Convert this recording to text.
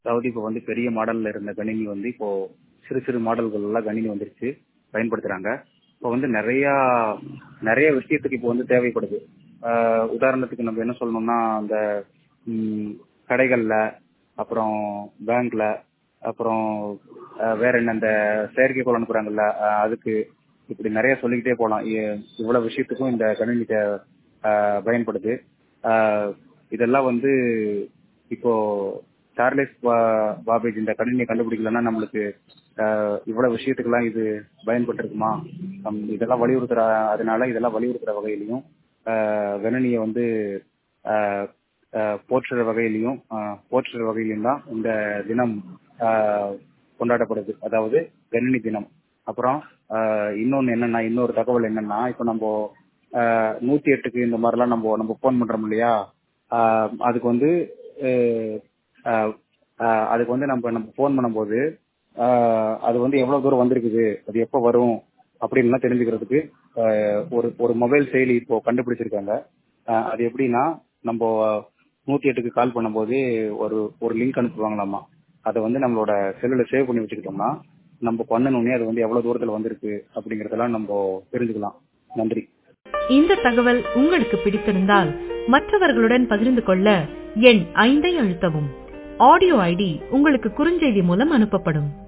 அதாவது இப்போ வந்து பெரிய மாடல்ல இருந்த கணினி வந்து இப்போ சிறு சிறு மாடல்கள் எல்லாம் கணினி வந்துருச்சு பயன்படுத்துறாங்க இப்போ வந்து நிறைய நிறைய விஷயத்துக்கு இப்போ வந்து தேவைப்படுது ஆஹ் உதாரணத்துக்கு நம்ம என்ன சொல்லணும்னா அந்த ம், கடைகள்ல அப்புறம் பேங்க்ல அப்புறம் ஆஹ் வேற என்ன இந்த செயற்கைக்கோள் அனுப்புறாங்கல்ல ஆஹ் அதுக்கு இப்படி நிறைய சொல்லிக்கிட்டே போகலாம் இ- இவ்வளவு விஷயத்துக்கும் இந்த கணினி தே- ஆஹ் பயன்படுது ஆஹ் இதெல்லாம் வந்து இப்போ சார்லஸ் பா- பாபேஜ் இந்த கணினியை கண்டுபிடிக்கலன்னா நம்மளுக்கு ஆஹ் இவ்வளவு விஷயத்துக்கெல்லாம் இது பயன்பட்டு இருக்குமா இதெல்லாம் வலியுறுத்துற அதனால இதெல்லாம் வலியுறுத்துற வகையிலையும் ஆஹ் கணினியை வந்து ஆஹ் ஆஹ் போற்றுற வகையிலையும் ஆஹ் போற்றுற வகையிலையும் தான் இந்த தினம் ஆஹ் கொண்டாடப்படுது அதாவது கணினி தினம் அப்புறம் ஆஹ் இன்னொன்னு என்னன்னா இன்னொரு தகவல் என்னன்னா இப்போ நம்ம ஆஹ் நூத்தி எட்டுக்கு இந்த மாதிரிலாம் நம்ம நம்ம ஃபோன் பண்றோம் இல்லையா ஆஹ் அதுக்கு வந்து ஆஹ் ஆஹ் ஆஹ் அதுக்கு வந்து நம்ம நம்ம ஃபோன் பண்ணும்போது ஆஹ் அது வந்து எவ்வளவு தூரம் வந்திருக்குது அது எப்போ வரும் அப்படின்லாம் தெரிஞ்சுக்கிறதுக்கு ஆஹ் ஒரு ஒரு மொபைல் செயலி இப்போ கண்டுபிடிச்சிருக்காங்க ஆஹ் அது எப்படின்னா நம்ம நூத்தி எட்டுக்கு கால் பண்ணும்போது ஒரு ஒரு லிங்க் அனுப்புவாங்களாமா அதை வந்து நம்மளோட செல்லுல சேவ் பண்ணி வச்சுக்கிட்டோம்னா நம்ம பண்ணணுன்னே அது வந்து எவ்வளவு தூரத்துல வந்திருக்கு அப்படிங்கறதெல்லாம் நம்ம தெரிஞ்சுக்கலாம் நன்றி இந்த தகவல் உங்களுக்கு பிடித்திருந்தால் மற்றவர்களுடன் பகிர்ந்து கொள்ள எண் ஐந்தை அழுத்தவும் ஆடியோ ஐடி உங்களுக்கு குறுஞ்செய்தி மூலம் அனுப்பப்படும்